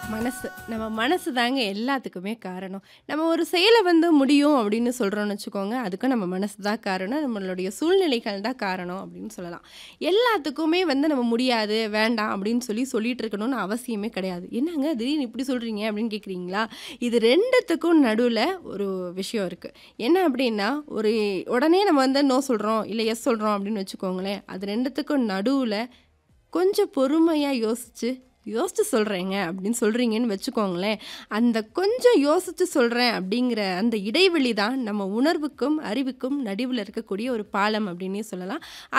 மனசு. நம்ம மனசு தாங்க எல்லாத்துக்குமே காரணம். நம்ம ஒரு செயல வந்து முடியும் அப்படின்னு சொல்றோம்னு வச்சுக்கோங்க, அதுக்கும் நம்ம மனசு தான் காரணம். நம்மளுடைய சூழ்நிலைகள் தான் காரணம் அப்படின்னு சொல்லலாம். எல்லாத்துக்குமே வந்து நம்ம முடியாது, வேண்டாம் அப்படின்னு சொல்லி சொல்லிட்டு இருக்கணும்னு அவசியமே கிடையாது. என்னங்க திடீர்னு இப்படி சொல்றீங்க அப்படின்னு கேட்குறீங்களா? இது 2த்துக்கும் நடுவுல ஒரு விஷயம் இருக்கு. என்ன அப்படின்னா, ஒரு உடனே நம்ம வந்து நோ சொல்றோம், இல்ல எஸ் சொல்றோம் அப்படின்னு வச்சுக்கோங்களேன். அது 2த்துக்கும் நடுவுல கொஞ்சம் பொறுமையா யோசிச்சு, யோசிச்சு சொல்றேங்க அப்படின்னு சொல்றீங்கன்னு வச்சுக்கோங்களேன். அந்த கொஞ்சம் யோசிச்சு சொல்றேன் அப்படிங்கிற அந்த இடைவெளி தான் நம்ம உணர்வுக்கும், அறிவுக்கும் நடுவுல இருக்கக்கூடிய ஒரு பாலம் அப்படின்னே சொல்லலாம்.